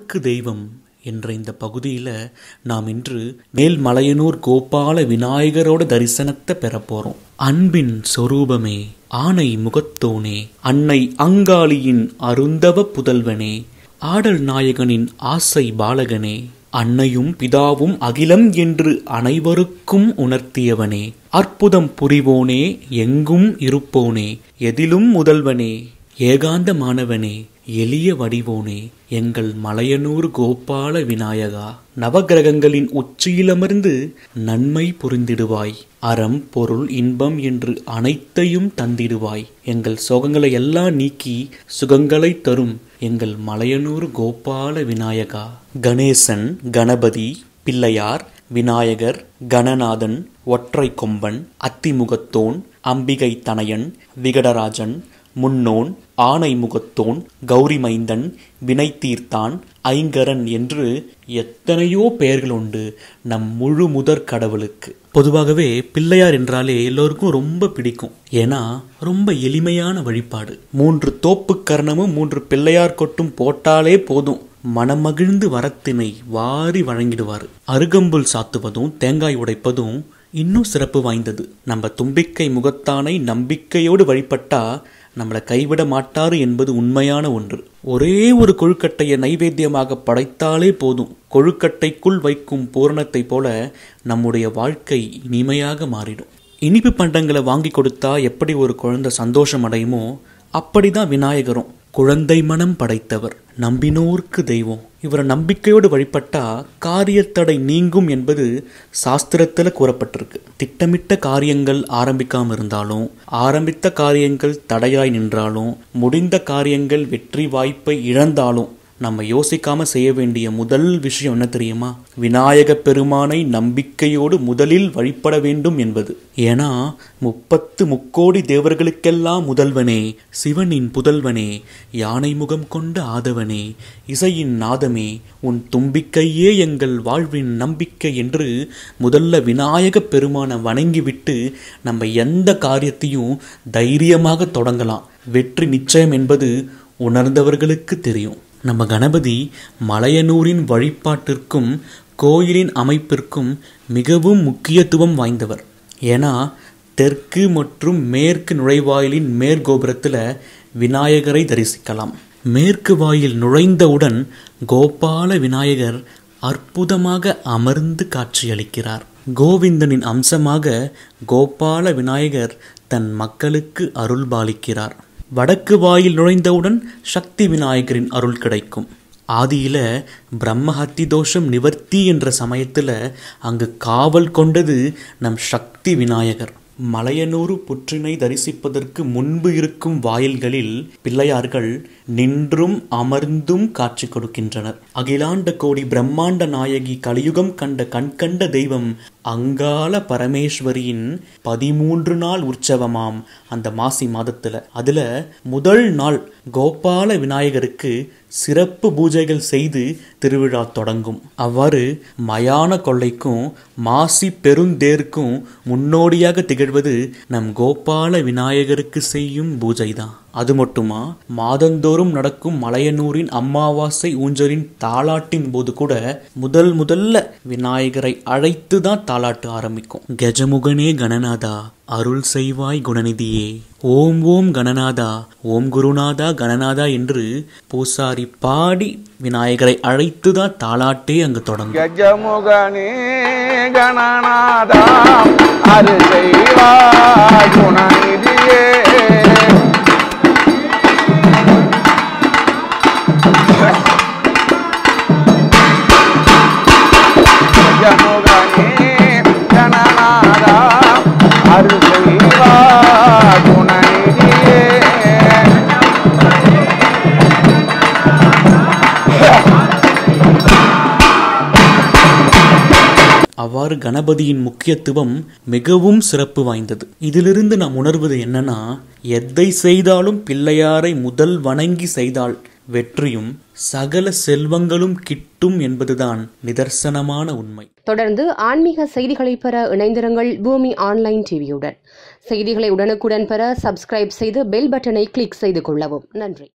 நம்பினோர்க்கு தெய்வம் என்ற இந்த பகுதியில் நாம் இன்று மேல்மலையனூர் கோபால விநாயகரோட தரிசனத்தை பெறப் போறோம் அன்பின் சொரூபமே ஆனை முகத்தோனே அன்னை அங்காளியின் அருந்தவ புதல்வனே ஆடல் நாயகனின் ஆசை பாலகனே அன்னையும் பிதாவும் அகிலம் என்று அனைவருக்கும் உணர்த்தியவனே அற்புதம் புரிவோனே எங்கும் இருப்போனே எதிலும் முதல்வனே ஏகாந்தமானவனே எளிய வடிவோனே எங்கள் மலையனூர் கோபால விநாயகா நவகிரகங்களின் உச்சியிலமர்ந்து நன்மை புரிந்திடுவாய் அறம் பொருள் இன்பம் என்று அனைத்தையும் தந்திடுவாய் எங்கள் சோகங்களை எல்லாம் நீக்கி சுகங்களை தரும் எங்கள் மலையனூர் கோபால விநாயகா கணேசன் கணபதி பிள்ளையார் விநாயகர் கணநாதன் ஒற்றை கொம்பன் அத்திமுகத்தோன் அம்பிகை தனையன் விகடராஜன் முன்னோன் ஆனை முகத்தோன் கௌரிமைந்தன் வினை தீர்த்தான் ஐங்கரன் என்று எத்தனையோ பெயர்கள் உண்டு நம் முழு முதற் கடவுளுக்கு பொதுவாகவே பிள்ளையார் என்றாலே எல்லோருக்கும் ரொம்ப பிடிக்கும் ஏன்னா ரொம்ப எளிமையான வழிபாடு மூன்று தோப்பு கர்ணமும் மூன்று பிள்ளையார் கொட்டும் போட்டாலே போதும் மனமகிழ்ந்து வரத்தினை வாரி வழங்கிடுவார் அருகம்புல் சாத்துவதும் தேங்காய் உடைப்பதும் இன்னும் சிறப்பு வாய்ந்தது நம்ம தும்பிக்கை முகத்தானை நம்பிக்கையோடு வழிபட்டா நம்மளை கைவிட மாட்டாரு என்பது உண்மையான ஒன்று ஒரே ஒரு கொழுக்கட்டையை நைவேத்தியமாக படைத்தாலே போதும் கொழுக்கட்டைக்குள் வைக்கும் பூரணத்தை போல நம்முடைய வாழ்க்கை இனிமையாக மாறிடும் இனிப்பு பண்டங்களை வாங்கி கொடுத்தா எப்படி ஒரு குழந்தை சந்தோஷம் அடையுமோ அப்படிதான் விநாயகரும் குழந்தை மனம் படைத்தவர் நம்பினோர்க்கு தெய்வம் இவரை நம்பிக்கையோடு வழிபட்டா காரியத்தடை நீங்கும் என்பது சாஸ்திரத்துல கூறப்பட்டிருக்கு திட்டமிட்ட காரியங்கள் ஆரம்பிக்காம இருந்தாலும் ஆரம்பித்த காரியங்கள் தடையாய் நின்றாலும் முடிந்த காரியங்கள் வெற்றி வாய்ப்பை இழந்தாலும் நம்ம யோசிக்காம செய்ய வேண்டிய முதல் விஷயம் என்ன தெரியுமா விநாயக பெருமானை நம்பிக்கையோடு முதலில் வழிபட வேண்டும் என்பது ஏன்னா முப்பத்து முக்கோடி தேவர்களுக்கெல்லாம் முதல்வனே சிவனின் புதல்வனே யானை முகம் கொண்ட ஆதவனே இசையின் நாதமே உன் தும்பிக்கையே எங்கள் வாழ்வின் நம்பிக்கை என்று முதல்ல விநாயக பெருமானை வணங்கிவிட்டு நம்ம எந்த காரியத்தையும் தைரியமாக தொடங்கலாம் வெற்றி நிச்சயம் என்பது உணர்ந்தவர்களுக்கு தெரியும் நம்ம கணபதி மலையனூரின் வழிபாட்டிற்கும் கோயிலின் அமைப்பிற்கும் மிகவும் முக்கியத்துவம் வாய்ந்தவர் ஏன்னா தெற்கு மற்றும் மேற்கு நுழைவாயிலின் மேற்கோபுரத்தில் விநாயகரை தரிசிக்கலாம் மேற்கு வாயில் நுழைந்தவுடன் கோபால விநாயகர் அற்புதமாக அமர்ந்து காட்சியளிக்கிறார் கோவிந்தனின் அம்சமாக கோபால விநாயகர் தன் மக்களுக்கு அருள்பாலிக்கிறார் வடக்கு வாயில் நுழைந்தவுடன் சக்தி விநாயகரின் அருள் கிடைக்கும் ஆதியில பிரம்மஹத்தி தோஷம் நிவர்த்தி என்ற சமயத்துல அங்கு காவல் கொண்டது நம் சக்தி விநாயகர் மலையனூறு புற்றினை தரிசிப்பதற்கு முன்பு இருக்கும் வாயில்களில் பிள்ளையார்கள் நின்றும் அமர்ந்தும் காட்சி கொடுக்கின்றனர் அகிலாண்ட கோடி பிரம்மாண்ட நாயகி கலியுகம் கண்ட கண்கண்ட தெய்வம் அங்கால பரமேஸ்வரியின் பதிமூன்று நாள் உற்சவமாம் அந்த மாசி மாதத்துல அதுல முதல் நாள் கோபால விநாயகருக்கு சிறப்பு பூஜைகள் செய்து திருவிழா தொடங்கும் அவ்வாறு மயான கொள்ளைக்கும் மாசி பெருந்தேருக்கும் முன்னோடியாக திகழ்வது நம் கோபால விநாயகருக்கு செய்யும் பூஜை தான் அது மட்டுமா மாதந்தோறும் நடக்கும் மலையனூரின் அமாவாசை ஊஞ்சலின் தாளாட்டின் போது கூட முதல் முதல்ல விநாயகரை அழைத்து தான் தாளாட்டு ஆரம்பிக்கும் கஜமுகனே கணநாதா அருள் செய்வாய் குணநிதியே ஓம் ஓம் கணநாதா ஓம் குருநாதா கணநாதா என்று பூசாரி பாடி விநாயகரை அழைத்து தான் தாளாட்டே அங்கு தொடங்கும் கஜமுகனே கணநாதா அரு செய்வாய் குணநிதியே கஜமுகனே கணநாதா அரு செய்வாய் குணநிதியே அவ்வாறு கணபதியின் முக்கியத்துவம் மிகவும் சிறப்பு வாய்ந்தது இதிலிருந்து நாம் உணர்வது என்னன்னா எதை செய்தாலும் பிள்ளையாரை முதல் வணங்கி செய்தால் வெற்றியும் சகல செல்வங்களும் கிட்டும் என்பதுதான் நிதர்சனமான உண்மை தொடர்ந்து ஆன்மீக செய்திகளை பெற இணைந்திருங்கள் பூமி ஆன்லைன் டிவியுடன் செய்திகளை உடனுக்குடன் பெற சப்ஸ்கிரைப் செய்து பெல் பட்டனை கிளிக் செய்து கொள்ளவும் நன்றி